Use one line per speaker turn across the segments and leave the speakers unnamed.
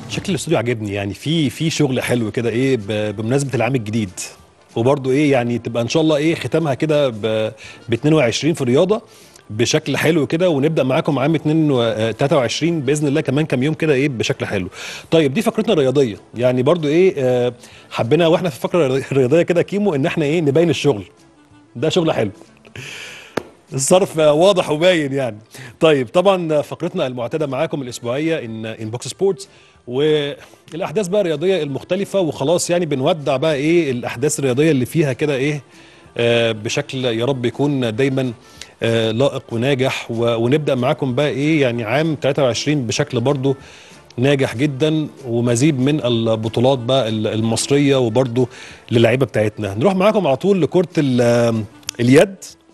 شكل الاستوديو عجبني يعني في في شغل حلو كده ايه ب- بمناسبه العام الجديد وبرضه ايه يعني تبقى ان شاء الله ايه ختامها كده ب ب 22 في الرياضه بشكل حلو كده ونبدا معاكم عام 2 و- آه، 23 باذن الله كمان كام يوم كده ايه بشكل حلو. طيب دي فقرتنا الرياضيه يعني برضه ايه آه، حبينا واحنا في الفقره الرياضيه كده كيمو ان احنا ايه نبين الشغل. ده شغل حلو. الصرف واضح وباين يعني طيب طبعا فقرتنا المعتاده معاكم الاسبوعيه ان ان بوكس سبورتس والاحداث بقى الرياضيه المختلفه وخلاص يعني بنودع بقى ايه الاحداث الرياضيه اللي فيها كده ايه آه بشكل يا رب يكون دايما آه لائق وناجح و- ونبدا معاكم بقى ايه يعني عام 23 بشكل برضو ناجح جدا ومزيد من البطولات بقى ال- المصريه وبرضو للعيبه بتاعتنا نروح معاكم على طول لكره ال- اليد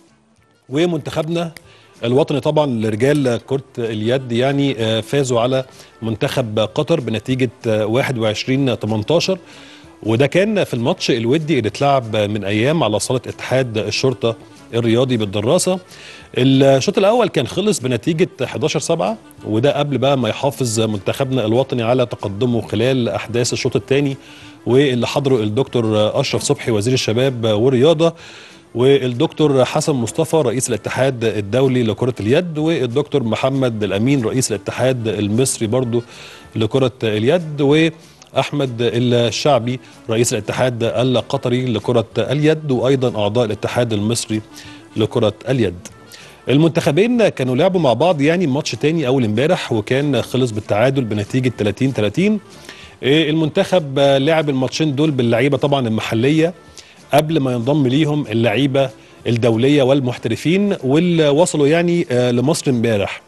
ومنتخبنا الوطني طبعا لرجال كرة اليد يعني آه، فازوا على منتخب قطر بنتيجة آه، 21 18 وده كان في الماتش الودي اللي اتلعب من ايام على صالة اتحاد الشرطة الرياضي بالدراسة الشوط الاول كان خلص بنتيجة 11 7 وده قبل بقى ما يحافظ منتخبنا الوطني على تقدمه خلال احداث الشوط الثاني واللي حضره الدكتور اشرف صبحي وزير الشباب والرياضة والدكتور حسن مصطفى رئيس الاتحاد الدولي لكرة اليد والدكتور محمد الأمين رئيس الاتحاد المصري برضو لكرة اليد وأحمد الشعبي رئيس الاتحاد القطري لكرة اليد وأيضا أعضاء الاتحاد المصري لكرة اليد المنتخبين كانوا لعبوا مع بعض يعني ماتش تاني اول امبارح وكان خلص بالتعادل بنتيجه 30 30 إيه، المنتخب آه، لعب الماتشين دول باللعيبه طبعا المحليه قبل ما ينضم ليهم اللعيبه الدوليه والمحترفين واللي وصلوا يعني آه، لمصر امبارح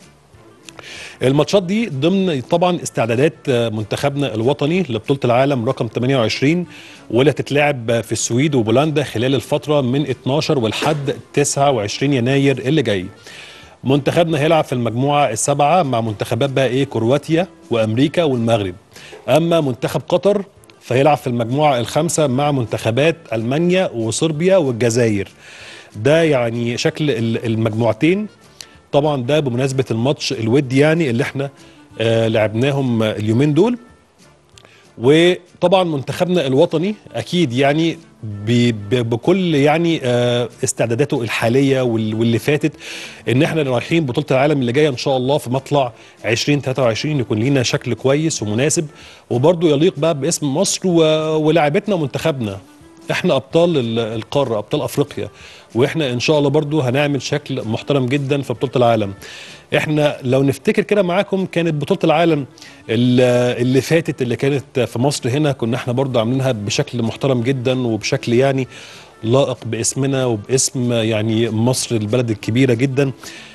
الماتشات دي ضمن طبعا استعدادات آه، منتخبنا الوطني لبطوله العالم رقم 28 واللي هتتلعب في السويد وبولندا خلال الفتره من 12 ولحد 29 يناير اللي جاي. منتخبنا هيلعب في المجموعه السبعه مع منتخبات بقى ايه كرواتيا وامريكا والمغرب. اما منتخب قطر فهيلعب في المجموعه الخامسه مع منتخبات المانيا وصربيا والجزائر. ده يعني شكل ال- المجموعتين طبعا ده بمناسبه الماتش الودي يعني اللي احنا آه لعبناهم آه، اليومين دول وطبعا منتخبنا الوطني اكيد يعني ب- ب- بكل يعني آه، استعداداته الحاليه وال- واللي فاتت ان احنا رايحين بطوله العالم اللي جايه ان شاء الله في مطلع 2023 يكون لينا شكل كويس ومناسب وبرضه يليق بقى باسم مصر و- ولاعبتنا ومنتخبنا احنا ابطال ال- القاره ابطال افريقيا واحنا ان شاء الله برضو هنعمل شكل محترم جدا في بطوله العالم احنا لو نفتكر كده معاكم كانت بطوله العالم ال- اللي فاتت اللي كانت في مصر هنا كنا احنا برضو عاملينها بشكل محترم جدا وبشكل يعني لائق باسمنا وباسم يعني مصر البلد الكبيره جدا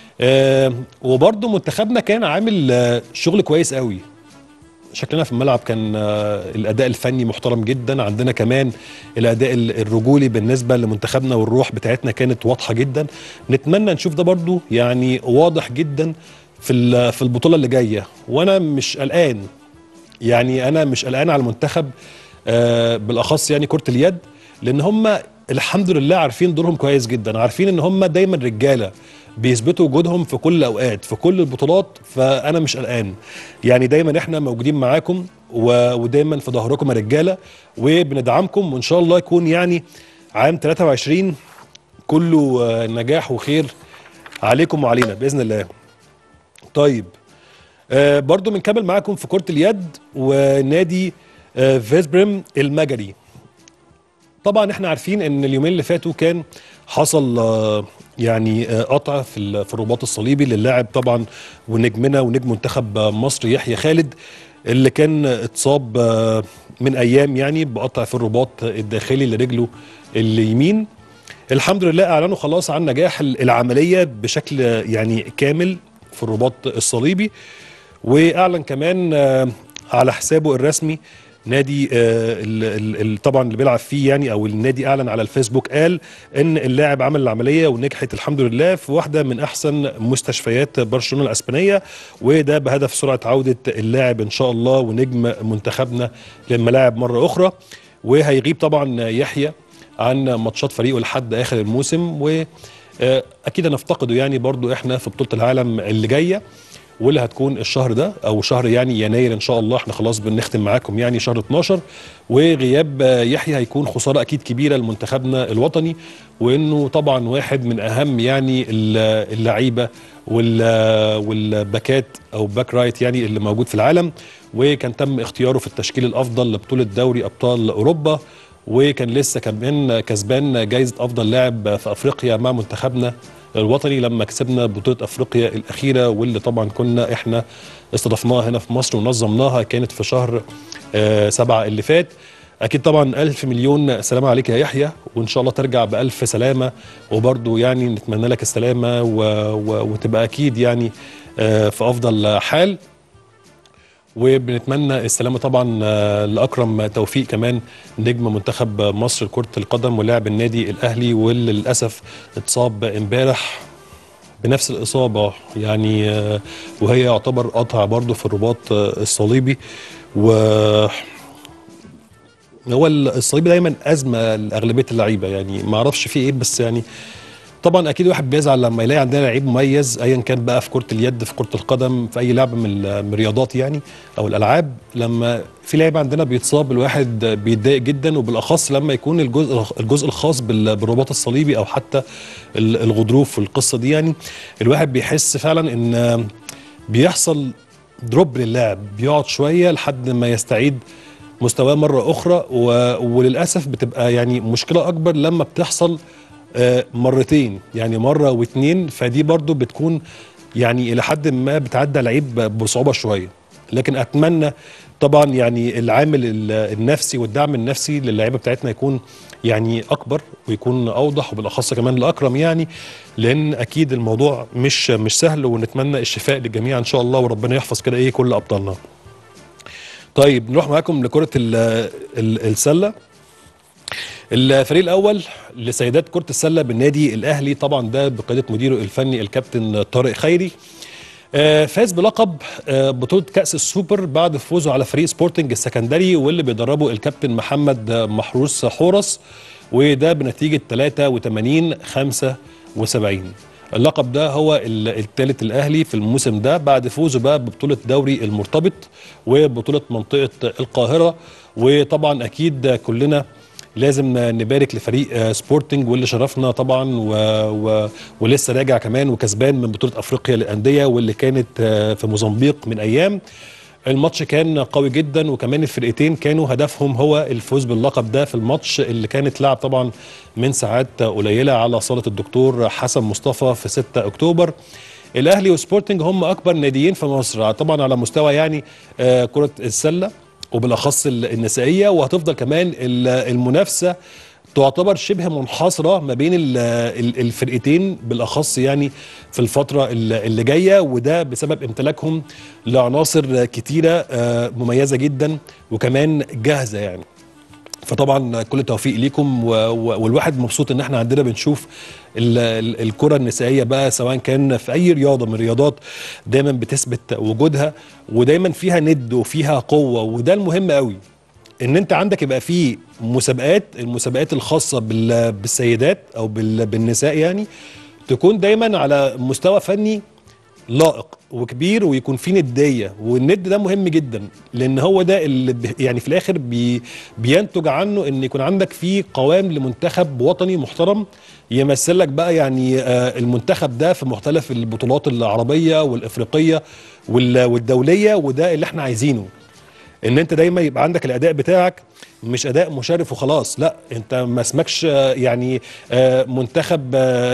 آه وبرضو منتخبنا كان عامل آه، شغل كويس قوي شكلنا في الملعب كان آه، الاداء الفني محترم جدا عندنا كمان الاداء ال- الرجولي بالنسبه لمنتخبنا والروح بتاعتنا كانت واضحه جدا نتمنى نشوف ده برضو يعني واضح جدا في ال- في البطوله اللي جايه وانا مش قلقان يعني انا مش قلقان على المنتخب آه، بالاخص يعني كره اليد لان هم الحمد لله عارفين دورهم كويس جدا عارفين ان هم دايما رجاله بيثبتوا وجودهم في كل الاوقات في كل البطولات فانا مش قلقان يعني دايما احنا موجودين معاكم و- ودايما في ظهركم يا رجاله وبندعمكم وان شاء الله يكون يعني عام 23 كله آه، نجاح وخير عليكم وعلينا باذن الله طيب آه برضو بنكمل معاكم في كرة اليد ونادي آه فيسبريم المجري طبعا احنا عارفين ان اليومين اللي فاتوا كان حصل آه يعني آه قطع في ال- في الرباط الصليبي للاعب طبعا ونجمنا ونجم منتخب آه، مصر يحيى خالد اللي كان اتصاب آه من ايام يعني بقطع في الرباط الداخلي لرجله اليمين الحمد لله اعلنوا خلاص عن نجاح ال- العمليه بشكل آه، يعني كامل في الرباط الصليبي واعلن كمان آه، على حسابه الرسمي نادي آه، ال- ال- ال- طبعا اللي بيلعب فيه يعني او النادي اعلن على الفيسبوك قال ان اللاعب عمل العمليه ونجحت الحمد لله في واحده من احسن مستشفيات برشلونه الاسبانيه وده بهدف سرعه عوده اللاعب ان شاء الله ونجم منتخبنا للملاعب مره اخرى وهيغيب طبعا يحيى عن ماتشات فريقه لحد اخر الموسم واكيد هنفتقده يعني برضو احنا في بطوله العالم اللي جايه واللي هتكون الشهر ده او شهر يعني يناير ان شاء الله احنا خلاص بنختم معاكم يعني شهر 12 وغياب يحيى هيكون خساره اكيد كبيره لمنتخبنا الوطني وانه طبعا واحد من اهم يعني اللعيبه والباكات او باك رايت يعني اللي موجود في العالم وكان تم اختياره في التشكيل الافضل لبطوله دوري ابطال اوروبا وكان لسه كمان كسبان جائزه افضل لاعب في افريقيا مع منتخبنا الوطني لما كسبنا بطوله افريقيا الاخيره واللي طبعا كنا احنا استضفناها هنا في مصر ونظمناها كانت في شهر آه سبعة اللي فات اكيد طبعا الف مليون سلامه عليك يا يحيى وان شاء الله ترجع بالف سلامه وبرضو يعني نتمنى لك السلامه و... و... وتبقى اكيد يعني آه في افضل حال وبنتمنى السلامه طبعا لاكرم توفيق كمان نجم منتخب مصر لكره القدم ولاعب النادي الاهلي واللي للاسف اتصاب امبارح بنفس الاصابه يعني وهي يعتبر قطع برضه في الرباط الصليبي و هو الصليبي دايما ازمه لاغلبيه اللعيبه يعني ما اعرفش فيه ايه بس يعني طبعا اكيد واحد بيزعل لما يلاقي عندنا لعيب مميز ايا كان بقى في كره اليد في كره القدم في اي لعبه من الرياضات يعني او الالعاب لما في لعيب عندنا بيتصاب الواحد بيتضايق جدا وبالاخص لما يكون الجزء الجزء الخاص بالرباط الصليبي او حتى الغضروف والقصه دي يعني الواحد بيحس فعلا ان بيحصل دروب للاعب بيقعد شويه لحد ما يستعيد مستواه مره اخرى وللاسف بتبقى يعني مشكله اكبر لما بتحصل مرتين يعني مره واتنين فدي برضو بتكون يعني الى حد ما بتعدى لعيب بصعوبه شويه لكن اتمنى طبعا يعني العامل النفسي والدعم النفسي للعيبه بتاعتنا يكون يعني اكبر ويكون اوضح وبالاخص كمان لاكرم يعني لان اكيد الموضوع مش مش سهل ونتمنى الشفاء للجميع ان شاء الله وربنا يحفظ كده ايه كل ابطالنا. طيب نروح معاكم لكره السله الفريق الاول لسيدات كره السله بالنادي الاهلي طبعا ده بقياده مديره الفني الكابتن طارق خيري فاز بلقب بطوله كاس السوبر بعد فوزه على فريق سبورتنج السكندري واللي بيدربه الكابتن محمد محروس حورس وده بنتيجه 83 75 اللقب ده هو الثالث الاهلي في الموسم ده بعد فوزه بقى ببطوله دوري المرتبط وبطوله منطقه القاهره وطبعا اكيد كلنا لازم نبارك لفريق سبورتنج واللي شرفنا طبعا و... و... ولسه راجع كمان وكسبان من بطوله افريقيا للانديه واللي كانت في موزمبيق من ايام الماتش كان قوي جدا وكمان الفرقتين كانوا هدفهم هو الفوز باللقب ده في الماتش اللي كانت لعب طبعا من ساعات قليله على صاله الدكتور حسن مصطفى في 6 اكتوبر الاهلي وسبورتنج هم اكبر ناديين في مصر طبعا على مستوى يعني كره السله وبالاخص النسائيه وهتفضل كمان المنافسه تعتبر شبه منحصره ما بين الفرقتين بالاخص يعني في الفتره اللي جايه وده بسبب امتلاكهم لعناصر كتيره مميزه جدا وكمان جاهزه يعني فطبعا كل التوفيق ليكم والواحد مبسوط ان احنا عندنا بنشوف الكره النسائيه بقى سواء كان في اي رياضه من الرياضات دايما بتثبت وجودها ودايما فيها ند وفيها قوه وده المهم قوي ان انت عندك يبقى في مسابقات المسابقات الخاصه بالسيدات او بالنساء يعني تكون دايما على مستوى فني لائق وكبير ويكون فيه نديه والند ده مهم جدا لان هو ده اللي يعني في الاخر بي بينتج عنه ان يكون عندك فيه قوام لمنتخب وطني محترم يمثل لك بقى يعني آه المنتخب ده في مختلف البطولات العربيه والافريقيه والدوليه وده اللي احنا عايزينه ان انت دايما يبقى عندك الاداء بتاعك مش اداء مشرف وخلاص لا انت ما اسمكش يعني منتخب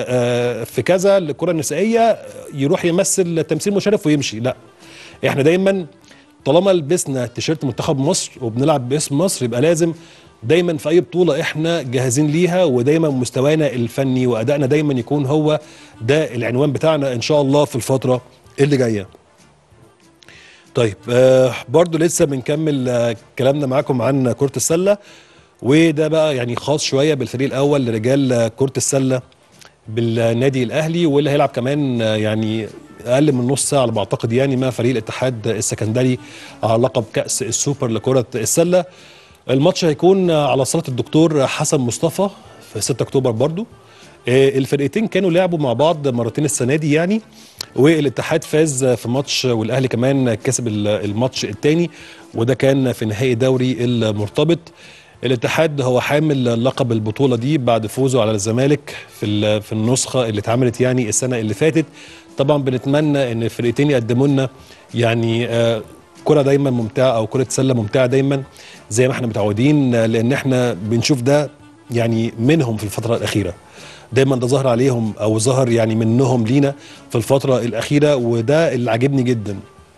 في كذا للكره النسائيه يروح يمثل تمثيل مشرف ويمشي لا احنا دايما طالما لبسنا تيشيرت منتخب مصر وبنلعب باسم مصر يبقى لازم دايما في اي بطوله احنا جاهزين ليها ودايما مستوانا الفني وادائنا دايما يكون هو ده العنوان بتاعنا ان شاء الله في الفتره اللي جايه طيب آه برضو لسه بنكمل آه كلامنا معاكم عن كرة السلة وده بقى يعني خاص شوية بالفريق الأول لرجال آه كرة السلة بالنادي الأهلي واللي هيلعب كمان آه يعني أقل من نص ساعة على ما أعتقد يعني مع فريق الاتحاد السكندري على لقب كأس السوبر لكرة السلة الماتش هيكون آه على صالة الدكتور حسن مصطفى في 6 أكتوبر برضو آه الفرقتين كانوا لعبوا مع بعض مرتين السنة دي يعني والاتحاد فاز في ماتش والاهلي كمان كسب ال- الماتش الثاني وده كان في نهائي دوري المرتبط الاتحاد هو حامل لقب البطوله دي بعد فوزه على الزمالك في ال- في النسخه اللي اتعملت يعني السنه اللي فاتت طبعا بنتمنى ان الفرقتين يقدموا لنا يعني آه، كره دايما ممتعه او كره سله ممتعه دايما زي ما احنا متعودين آه، لان احنا بنشوف ده يعني منهم في الفتره الاخيره دايما ده ظهر عليهم او ظهر يعني منهم لينا في الفتره الاخيره وده اللي عاجبني جدا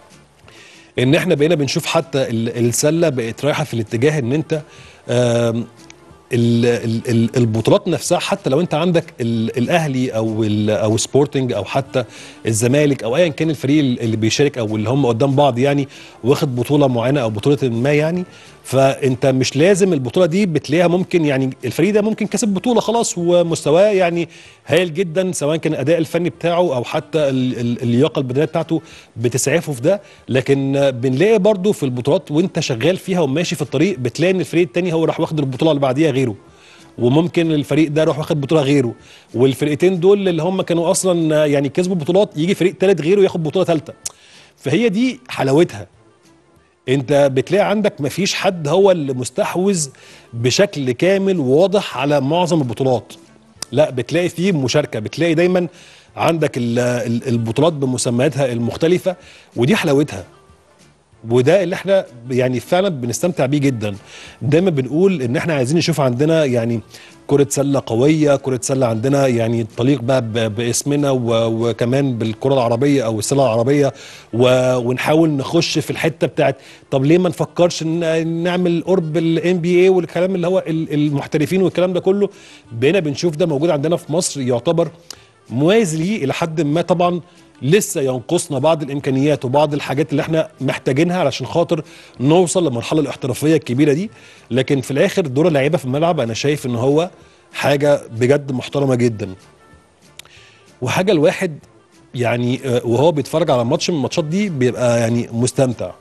ان احنا بقينا بنشوف حتى ال- السله بقت رايحه في الاتجاه ان انت آم، ال- ال- ال- البطولات نفسها حتى لو انت عندك ال- الاهلي او ال- او سبورتنج او حتى الزمالك او ايا كان الفريق اللي بيشارك او اللي هم قدام بعض يعني واخد بطوله معينه او بطوله ما يعني فانت مش لازم البطوله دي بتلاقيها ممكن يعني الفريق ده ممكن كسب بطوله خلاص ومستواه يعني هايل جدا سواء كان الاداء الفني بتاعه او حتى ال- ال- اللياقه البدنيه بتاعته بتسعفه في ده لكن بنلاقي برضو في البطولات وانت شغال فيها وماشي في الطريق بتلاقي ان الفريق التاني هو راح واخد البطوله اللي بعديها غيره وممكن الفريق ده يروح واخد بطوله غيره والفرقتين دول اللي هم كانوا اصلا يعني كسبوا بطولات يجي فريق تالت غيره ياخد بطوله ثالثه فهي دي حلاوتها انت بتلاقي عندك مفيش حد هو اللي مستحوذ بشكل كامل وواضح على معظم البطولات لا بتلاقي فيه مشاركه بتلاقي دايما عندك ال- ال- البطولات بمسمياتها المختلفه ودي حلاوتها وده اللي احنا يعني فعلا بنستمتع بيه جدا دايما بنقول ان احنا عايزين نشوف عندنا يعني كرة سلة قوية كرة سلة عندنا يعني تليق بقى ب- باسمنا و- وكمان بالكرة العربية او السلة العربية و- ونحاول نخش في الحتة بتاعت طب ليه ما نفكرش ن- نعمل قرب الام بي اي والكلام اللي هو ال- المحترفين والكلام ده كله بقينا بنشوف ده موجود عندنا في مصر يعتبر موازي ليه الى حد ما طبعا لسه ينقصنا بعض الامكانيات وبعض الحاجات اللي احنا محتاجينها علشان خاطر نوصل للمرحله الاحترافيه الكبيره دي لكن في الاخر دور اللعيبه في الملعب انا شايف ان هو حاجه بجد محترمه جدا وحاجه الواحد يعني آه، وهو بيتفرج على ماتش من الماتشات دي بيبقى يعني مستمتع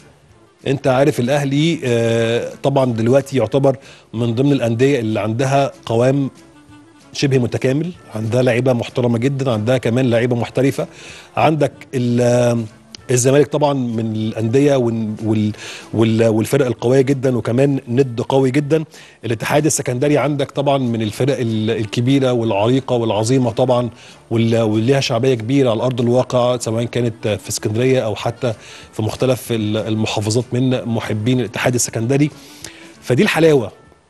انت عارف الاهلي آه، طبعا دلوقتي يعتبر من ضمن الانديه اللي عندها قوام شبه متكامل عندها لعيبه محترمه جدا عندها كمان لعيبه محترفه عندك ال- الزمالك طبعا من الانديه وال- وال- وال- والفرق القويه جدا وكمان ند قوي جدا الاتحاد السكندري عندك طبعا من الفرق ال- الكبيره والعريقه والعظيمه طبعا وال- واللي ليها شعبيه كبيره على ارض الواقع سواء كانت في اسكندريه او حتى في مختلف ال- المحافظات من محبين الاتحاد السكندري فدي الحلاوه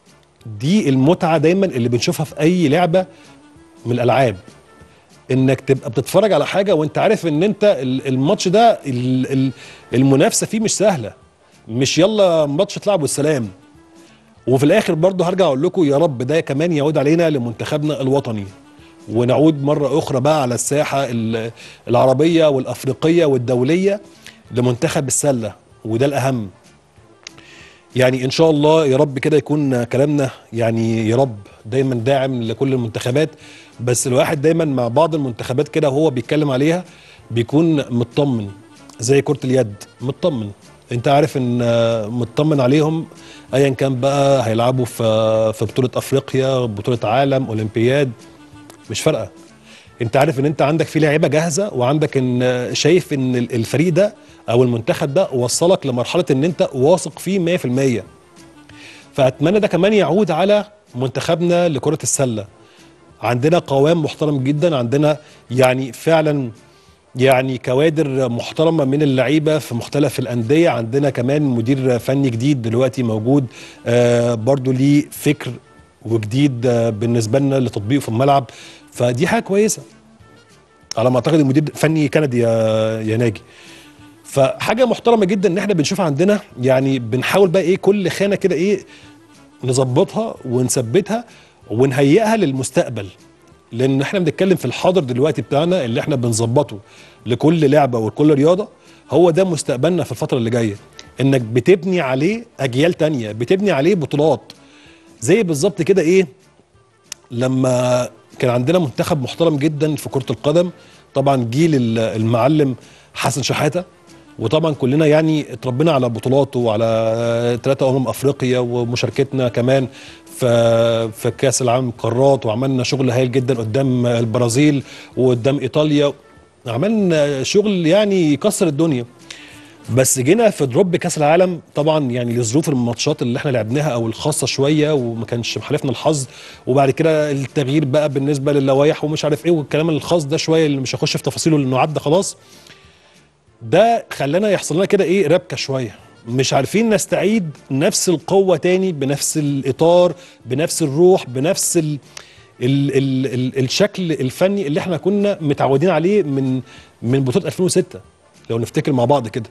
دي المتعه دايما اللي بنشوفها في اي لعبه من الالعاب انك تبقى بتتفرج على حاجه وانت عارف ان انت ال- الماتش ده ال- ال- المنافسه فيه مش سهله مش يلا ماتش اتلعب والسلام وفي الاخر برضه هرجع اقول لكم يا رب ده كمان يعود علينا لمنتخبنا الوطني ونعود مره اخرى بقى على الساحه ال- العربيه والافريقيه والدوليه لمنتخب السله وده الاهم يعني ان شاء الله يا رب كده يكون كلامنا يعني يا رب دايما داعم لكل المنتخبات بس الواحد دايما مع بعض المنتخبات كده وهو بيتكلم عليها بيكون مطمن زي كرة اليد مطمن انت عارف ان آه، مطمن عليهم ايا كان بقى هيلعبوا في في بطولة افريقيا بطولة عالم اولمبياد مش فارقة انت عارف ان انت عندك في لعيبه جاهزه وعندك ان شايف ان الفريق ده او المنتخب ده وصلك لمرحله ان انت واثق فيه 100% فاتمنى ده كمان يعود على منتخبنا لكره السله عندنا قوام محترم جدا عندنا يعني فعلا يعني كوادر محترمه من اللعيبه في مختلف الانديه عندنا كمان مدير فني جديد دلوقتي موجود آه برضو ليه فكر وجديد آه بالنسبه لنا لتطبيقه في الملعب فدي حاجه كويسه على ما اعتقد المدير فني كندي يا يا ناجي فحاجه محترمه جدا ان احنا بنشوف عندنا يعني بنحاول بقى ايه كل خانه كده ايه نظبطها ونثبتها ونهيئها للمستقبل لان احنا بنتكلم في الحاضر دلوقتي بتاعنا اللي احنا بنظبطه لكل لعبه ولكل رياضه هو ده مستقبلنا في الفتره اللي جايه انك بتبني عليه اجيال تانية بتبني عليه بطولات زي بالظبط كده ايه لما كان عندنا منتخب محترم جدا في كرة القدم طبعا جيل ال- المعلم حسن شحاتة وطبعا كلنا يعني اتربينا على بطولاته وعلى ثلاثة أمم أفريقيا ومشاركتنا كمان في في كأس العالم قارات وعملنا شغل هايل جدا قدام البرازيل وقدام إيطاليا عملنا شغل يعني يكسر الدنيا بس جينا في دروب كاس العالم طبعا يعني لظروف الماتشات اللي احنا لعبناها او الخاصه شويه وما كانش محالفنا الحظ وبعد كده التغيير بقى بالنسبه للوائح ومش عارف ايه والكلام الخاص ده شويه اللي مش هخش في تفاصيله لانه عدى خلاص ده خلانا يحصل لنا كده ايه ربكه شويه مش عارفين نستعيد نفس القوه تاني بنفس الاطار بنفس الروح بنفس ال ال ال ال الشكل الفني اللي احنا كنا متعودين عليه من من بطوله 2006 لو نفتكر مع بعض كده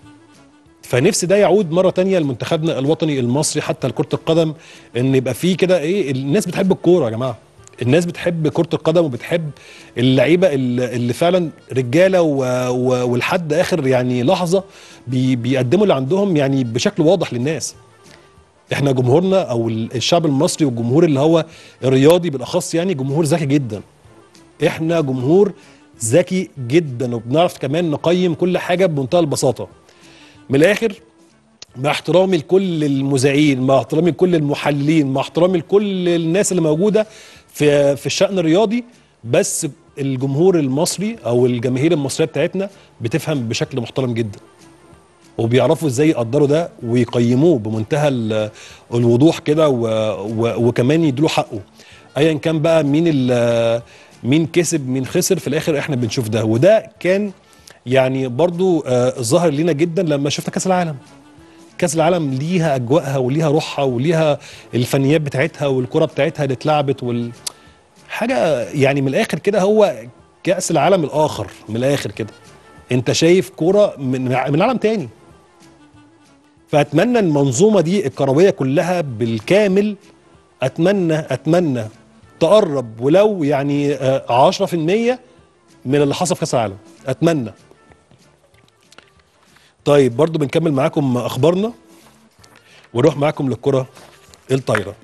فنفسي ده يعود مره تانية لمنتخبنا الوطني المصري حتى لكره القدم ان يبقى فيه كده ايه الناس بتحب الكوره يا جماعه الناس بتحب كره القدم وبتحب اللعيبه اللي اللي فعلا رجاله و- و- ولحد اخر يعني لحظه بي بيقدموا اللي عندهم يعني بشكل واضح للناس احنا جمهورنا او ال- الشعب المصري والجمهور اللي هو الرياضي بالاخص يعني جمهور ذكي جدا احنا جمهور ذكي جدا وبنعرف كمان نقيم كل حاجه بمنتهى البساطه من الاخر مع احترامي لكل المذيعين مع احترامي لكل المحللين مع احترامي لكل الناس اللي موجوده في في الشأن الرياضي بس الجمهور المصري او الجماهير المصريه بتاعتنا بتفهم بشكل محترم جدا وبيعرفوا ازاي يقدروا ده ويقيموه بمنتهى ال- الوضوح كده و- و- وكمان يديله حقه ايا كان بقى مين ال- مين كسب مين خسر في الاخر احنا بنشوف ده وده كان يعني برضو آه، ظاهر لينا جدا لما شفنا كاس العالم كاس العالم ليها اجواءها وليها روحها وليها الفنيات بتاعتها والكره بتاعتها اللي اتلعبت وال حاجه يعني من الاخر كده هو كاس العالم الاخر من الاخر كده انت شايف كوره من من عالم تاني فاتمنى المنظومه دي الكرويه كلها بالكامل اتمنى اتمنى تقرب ولو يعني آه، 10% من اللي حصل في كاس العالم اتمنى طيب برضو بنكمل معاكم اخبارنا ونروح معاكم للكره الطايره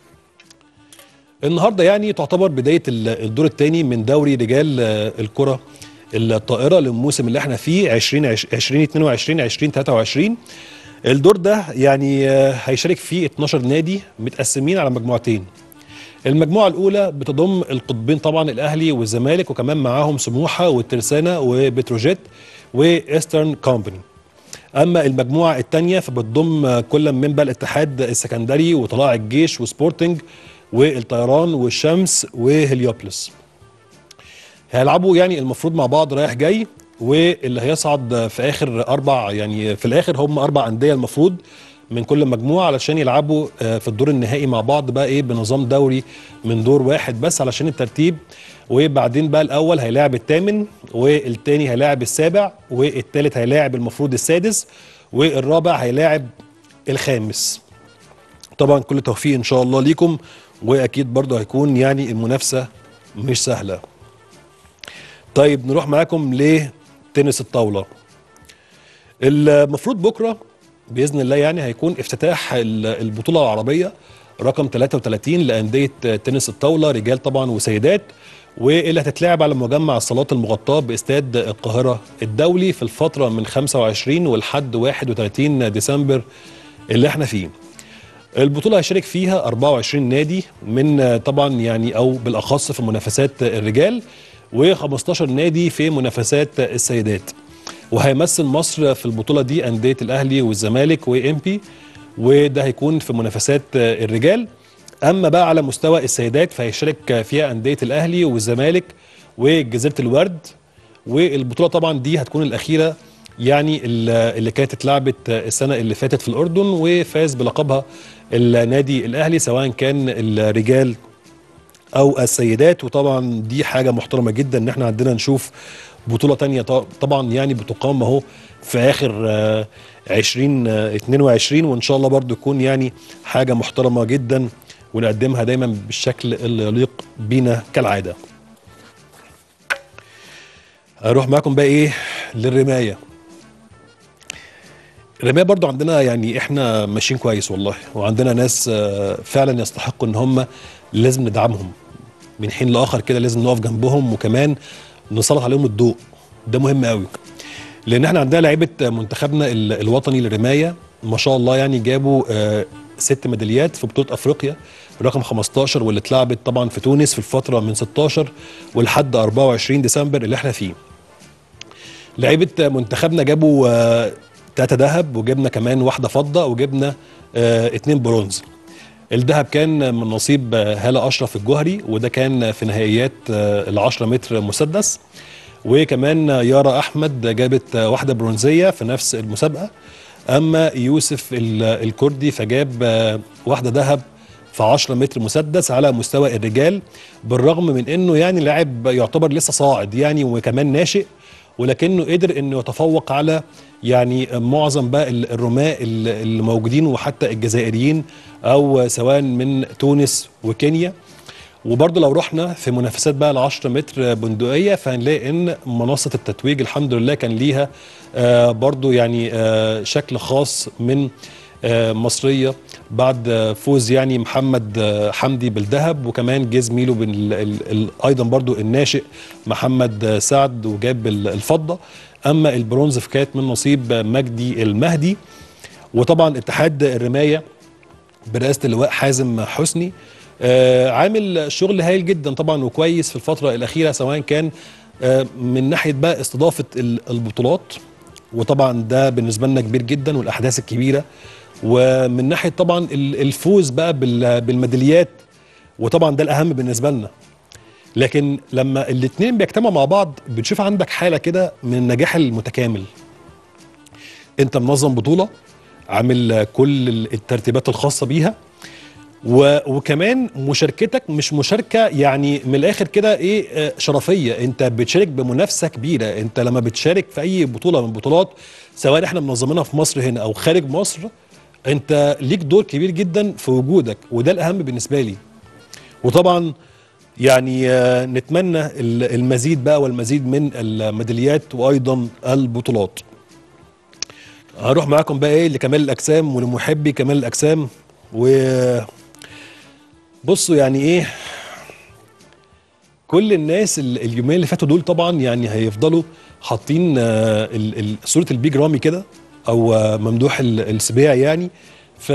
النهارده يعني تعتبر بدايه ال- الدور الثاني من دوري رجال آه، الكره الطائره للموسم اللي احنا فيه 20 2022 2023 الدور ده يعني آه، هيشارك فيه 12 نادي متقسمين على مجموعتين المجموعة الأولى بتضم القطبين طبعا الأهلي والزمالك وكمان معاهم سموحة والترسانة وبتروجيت وإيسترن كومباني أما المجموعة الثانية فبتضم كل من بقى الاتحاد السكندري وطلائع الجيش وسبورتنج والطيران والشمس وهليوبلس هيلعبوا يعني المفروض مع بعض رايح جاي واللي هيصعد في اخر اربع يعني في الاخر هم اربع انديه المفروض من كل مجموعه علشان يلعبوا آه، في الدور النهائي مع بعض بقى ايه بنظام دوري من دور واحد بس علشان الترتيب وبعدين بقى الاول هيلاعب الثامن والتاني هيلاعب السابع والتالت هيلاعب المفروض السادس والرابع هيلاعب الخامس طبعا كل توفيق ان شاء الله ليكم واكيد برضه هيكون يعني المنافسه مش سهله طيب نروح معاكم لتنس الطاوله المفروض بكره باذن الله يعني هيكون افتتاح ال- البطوله العربيه رقم 33 لانديه تنس الطاوله رجال طبعا وسيدات واللي هتتلعب على مجمع الصالات المغطاه باستاد القاهره الدولي في الفتره من 25 ولحد 31 ديسمبر اللي احنا فيه البطولة هيشارك فيها 24 نادي من آه، طبعا يعني او بالاخص في منافسات الرجال و15 نادي في منافسات السيدات وهيمثل مصر في البطولة دي أندية الأهلي والزمالك وإمبي وده هيكون في منافسات آه، الرجال أما بقى على مستوى السيدات فهيشارك فيها أندية الأهلي والزمالك وجزيرة الورد والبطولة طبعا دي هتكون الأخيرة يعني ال- اللي كانت اتلعبت السنة اللي فاتت في الأردن وفاز بلقبها النادي الأهلي سواء كان الرجال او السيدات وطبعا دي حاجه محترمه جدا ان احنا عندنا نشوف بطوله تانية ط- طبعا يعني بتقام اهو في اخر آه، 20 آه، 22 وان شاء الله برضو يكون يعني حاجه محترمه جدا ونقدمها دايما بالشكل اللي يليق بينا كالعاده اروح معاكم بقى ايه للرمايه الرمايه برضو عندنا يعني احنا ماشيين كويس والله وعندنا ناس آه، فعلا يستحقوا ان هم لازم ندعمهم من حين لاخر كده لازم نقف جنبهم وكمان نسلط عليهم الضوء ده مهم قوي لان احنا عندنا لعيبه منتخبنا ال- الوطني للرمايه ما شاء الله يعني جابوا آه، ست ميداليات في بطوله افريقيا رقم 15 واللي اتلعبت طبعا في تونس في الفتره من 16 ولحد 24 ديسمبر اللي احنا فيه لعيبه منتخبنا جابوا آه، تلاتة ذهب وجبنا كمان واحده فضه وجبنا آه، اتنين برونز الذهب كان من نصيب آه، هاله اشرف الجوهري وده كان في نهائيات آه، ال 10 متر مسدس وكمان يارا احمد جابت آه، واحده برونزيه في نفس المسابقه اما يوسف ال- الكردي فجاب آه، واحده ذهب في 10 متر مسدس على مستوى الرجال بالرغم من انه يعني لاعب يعتبر لسه صاعد يعني وكمان ناشئ ولكنه قدر انه يتفوق على يعني معظم بقى ال- الرماة ال- اللي موجودين وحتى الجزائريين او سواء من تونس وكينيا وبرضه لو رحنا في منافسات بقى ال 10 متر بندقيه فهنلاقي ان منصه التتويج الحمد لله كان ليها آه برضه يعني آه شكل خاص من آه مصريه بعد آه فوز يعني محمد آه حمدي بالذهب وكمان جه زميله بال- ال- ال- ايضا برضه الناشئ محمد آه سعد وجاب ال- الفضه اما البرونز فكانت من نصيب آه، مجدي المهدي وطبعا اتحاد الرمايه برئاسه اللواء حازم حسني آه عامل شغل هايل جدا طبعا وكويس في الفتره الاخيره سواء كان آه من ناحيه بقى استضافه ال- البطولات وطبعا ده بالنسبه لنا كبير جدا والاحداث الكبيره ومن ناحيه طبعا ال- الفوز بقى بال- بالميداليات وطبعا ده الاهم بالنسبه لنا لكن لما الاثنين بيجتمعوا مع بعض بتشوف عندك حاله كده من النجاح المتكامل انت منظم بطوله عامل كل الترتيبات الخاصه بيها و... وكمان مشاركتك مش مشاركه يعني من الاخر كده ايه آه، شرفيه انت بتشارك بمنافسه كبيره انت لما بتشارك في اي بطوله من البطولات سواء احنا منظمينها في مصر هنا او خارج مصر انت ليك دور كبير جدا في وجودك وده الاهم بالنسبه لي وطبعا يعني آه، نتمنى ال- المزيد بقى والمزيد من الميداليات وايضا البطولات هروح معاكم بقى ايه لكمال الاجسام ولمحبي كمال الاجسام و بصوا يعني ايه كل الناس ال- اليومين اللي فاتوا دول طبعا يعني هيفضلوا حاطين آه، ال- ال- صوره البيج رامي كده او آه، ممدوح ال- السباع يعني ف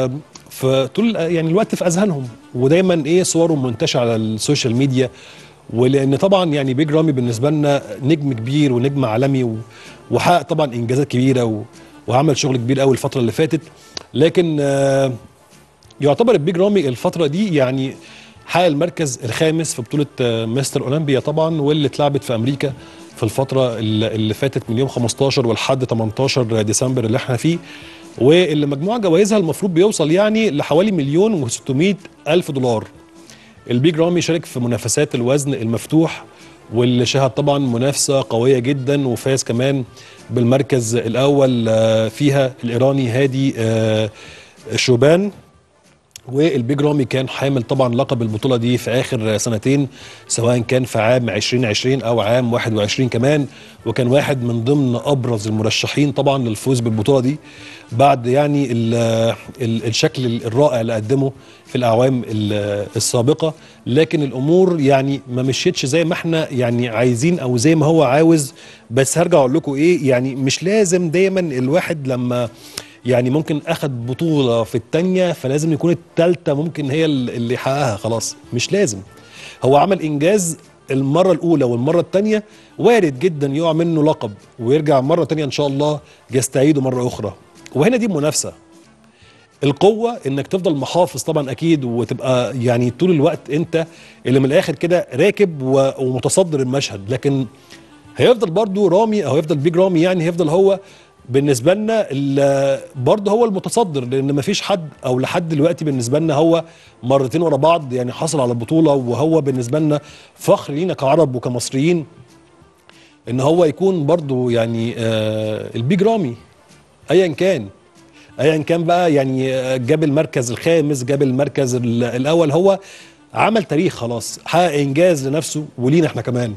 فطول يعني الوقت في اذهانهم ودايما ايه صوره منتشره على السوشيال ميديا ولان طبعا يعني بيج رامي بالنسبه لنا نجم كبير ونجم عالمي و- وحقق طبعا انجازات كبيره و... وعمل شغل كبير قوي الفتره اللي فاتت لكن آه، يعتبر البيج رامي الفترة دي يعني حقق المركز الخامس في بطولة آه، مستر أولمبيا طبعا واللي اتلعبت في أمريكا في الفترة اللي اللي فاتت من يوم 15 ولحد 18 ديسمبر اللي احنا فيه واللي مجموع جوائزها المفروض بيوصل يعني لحوالي مليون و600 ألف دولار البيج رامي شارك في منافسات الوزن المفتوح واللي شهد طبعا منافسة قوية جدا وفاز كمان بالمركز الأول آه، فيها الإيراني هادي آه، شوبان والبيج رامي كان حامل طبعا لقب البطولة دي في آخر سنتين سواء كان في عام 2020 أو عام 21 كمان وكان واحد من ضمن أبرز المرشحين طبعا للفوز بالبطولة دي بعد يعني ال ال الشكل الرائع اللي قدمه في الأعوام ال- السابقة لكن الأمور يعني ما مشيتش زي ما احنا يعني عايزين أو زي ما هو عاوز بس هرجع أقول لكم إيه يعني مش لازم دايما الواحد لما يعني ممكن اخد بطولة في التانية فلازم يكون التالتة ممكن هي ال- اللي يحققها خلاص مش لازم هو عمل انجاز المرة الاولى والمرة التانية وارد جدا يقع منه لقب ويرجع مرة تانية ان شاء الله يستعيده مرة اخرى وهنا دي منافسة القوة انك تفضل محافظ طبعا اكيد وتبقى يعني طول الوقت انت اللي من الاخر كده راكب و- ومتصدر المشهد لكن هيفضل برضو رامي او هيفضل بيج رامي يعني هيفضل هو بالنسبه لنا ال- برضه هو المتصدر لان ما فيش حد او لحد دلوقتي بالنسبه لنا هو مرتين ورا بعض يعني حصل على البطوله وهو بالنسبه لنا فخر لينا كعرب وكمصريين ان هو يكون برضه يعني آه البيج رامي ايا كان ايا كان بقى يعني آه، جاب المركز الخامس جاب المركز ال- الاول هو عمل تاريخ خلاص حقق انجاز لنفسه ولينا احنا كمان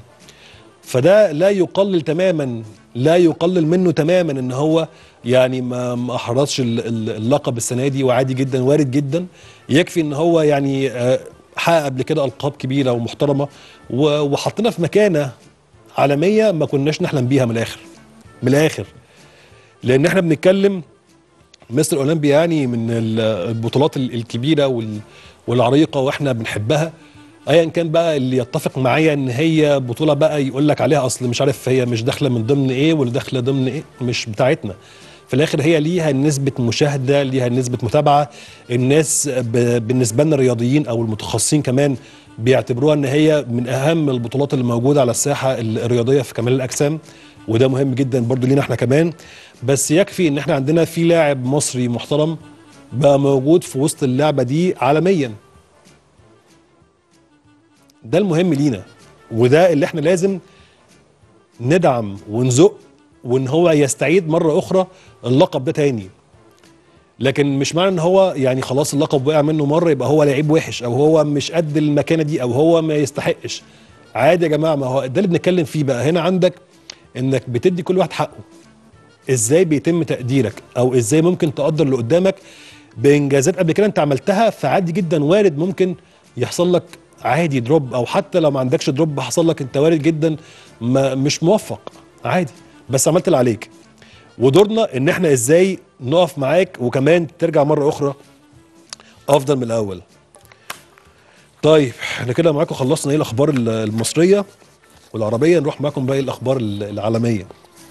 فده لا يقلل تماما لا يقلل منه تماما ان هو يعني ما ما احرزش ال- ال- اللقب السنه دي وعادي جدا وارد جدا يكفي ان هو يعني آه، حقق قبل كده القاب كبيره ومحترمه و- وحطنا في مكانه عالميه ما كناش نحلم بيها من الاخر من الاخر لان احنا بنتكلم مستر اولمبيا يعني من ال- البطولات ال- الكبيره وال- والعريقه واحنا بنحبها ايا كان بقى اللي يتفق معايا ان هي بطوله بقى يقول لك عليها اصل مش عارف هي مش داخله من ضمن ايه واللي داخله ضمن ايه مش بتاعتنا في الاخر هي ليها نسبه مشاهده ليها نسبه متابعه الناس ب... بالنسبه لنا الرياضيين او المتخصصين كمان بيعتبروها ان هي من اهم البطولات اللي موجوده على الساحه الرياضيه في كمال الاجسام وده مهم جدا برضو لينا احنا كمان بس يكفي ان احنا عندنا في لاعب مصري محترم بقى موجود في وسط اللعبه دي عالميا ده المهم لينا وده اللي احنا لازم ندعم ونزق وان هو يستعيد مره اخرى اللقب ده تاني لكن مش معنى ان هو يعني خلاص اللقب وقع منه مره يبقى هو لعيب وحش او هو مش قد المكانه دي او هو ما يستحقش عادي يا جماعه ما هو ده اللي بنتكلم فيه بقى هنا عندك انك بتدي كل واحد حقه ازاي بيتم تقديرك او ازاي ممكن تقدر اللي قدامك بانجازات قبل كده انت عملتها فعادي جدا وارد ممكن يحصل لك عادي دروب او حتى لو ما عندكش دروب حصل لك انت وارد جدا ما مش موفق عادي بس عملت اللي عليك ودورنا ان احنا ازاي نقف معاك وكمان ترجع مره اخرى افضل من الاول طيب احنا كده معاكم خلصنا ايه الاخبار المصريه والعربيه نروح معاكم بقى الاخبار العالميه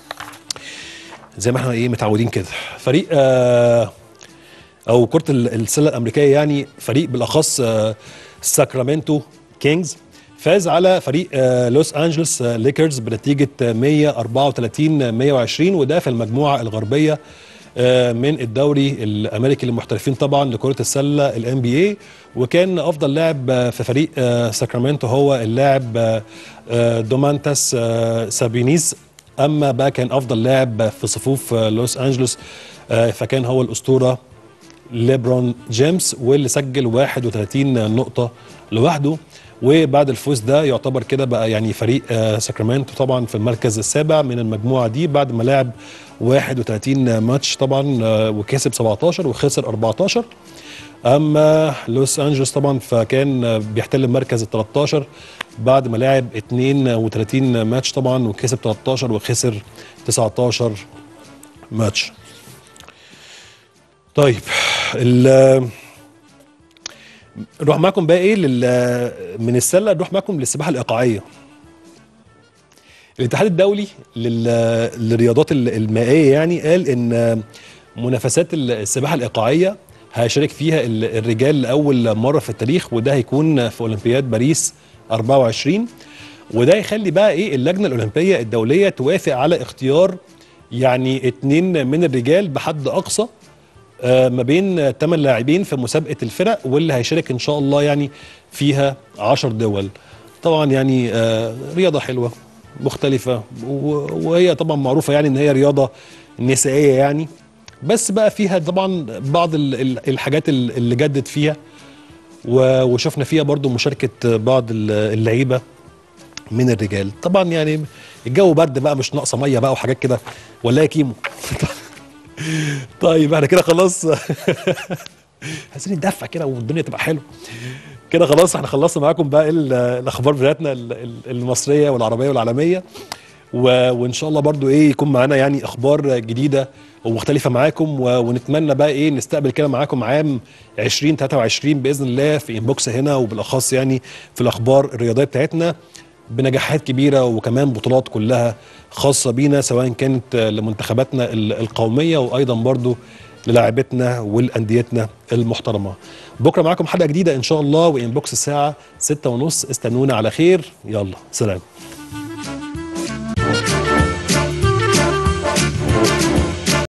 زي ما احنا ايه متعودين كده فريق آه او كره السله الامريكيه يعني فريق بالاخص آه ساكرامنتو كينجز فاز على فريق آه لوس انجلوس آه ليكرز بنتيجه 134 120 وده في المجموعه الغربيه من الدوري الامريكي للمحترفين طبعا لكره السله الان بي اي وكان افضل لاعب في فريق ساكرامنتو هو اللاعب دومانتاس سابينيز اما بقى كان افضل لاعب في صفوف لوس انجلوس فكان هو الاسطوره ليبرون جيمس واللي سجل 31 نقطه لوحده وبعد الفوز ده يعتبر كده بقى يعني فريق ساكرامنتو طبعا في المركز السابع من المجموعه دي بعد ما لعب 31 ماتش طبعا وكسب 17 وخسر 14 اما لوس انجلوس طبعا فكان بيحتل المركز ال 13 بعد ما لعب 32 ماتش طبعا وكسب 13 وخسر 19 ماتش طيب نروح معاكم بقى ايه لل... من السله نروح معاكم للسباحه الايقاعيه الاتحاد الدولي لل... للرياضات المائيه يعني قال ان منافسات السباحه الايقاعيه هيشارك فيها الرجال لاول مره في التاريخ وده هيكون في اولمبياد باريس 24 وده يخلي بقى ايه اللجنه الاولمبيه الدوليه توافق على اختيار يعني اتنين من الرجال بحد اقصى آه ما بين 8 لاعبين في مسابقه الفرق واللي هيشارك ان شاء الله يعني فيها 10 دول طبعا يعني آه رياضه حلوه مختلفه وهي طبعا معروفه يعني ان هي رياضه نسائيه يعني بس بقى فيها طبعا بعض الحاجات اللي جدد فيها وشفنا فيها برضو مشاركه بعض اللعيبه من الرجال طبعا يعني الجو برد بقى مش ناقصه ميه بقى وحاجات كده ولا يا كيمو طيب احنا كده خلاص عايزين ندفع كده والدنيا تبقى حلوه كده خلاص احنا خلصنا معاكم بقى الاخبار بتاعتنا المصريه والعربيه والعالميه وان شاء الله برضو ايه يكون معانا يعني اخبار جديده ومختلفه معاكم ونتمنى بقى ايه نستقبل كده معاكم عام 2023 باذن الله في انبوكس هنا وبالاخص يعني في الاخبار الرياضيه بتاعتنا بنجاحات كبيره وكمان بطولات كلها خاصه بينا سواء كانت لمنتخباتنا القوميه وايضا برضو للاعبتنا والانديتنا المحترمه بكره معاكم حلقه جديده ان شاء الله وانبوكس الساعه 6:30 استنونا على خير يلا سلام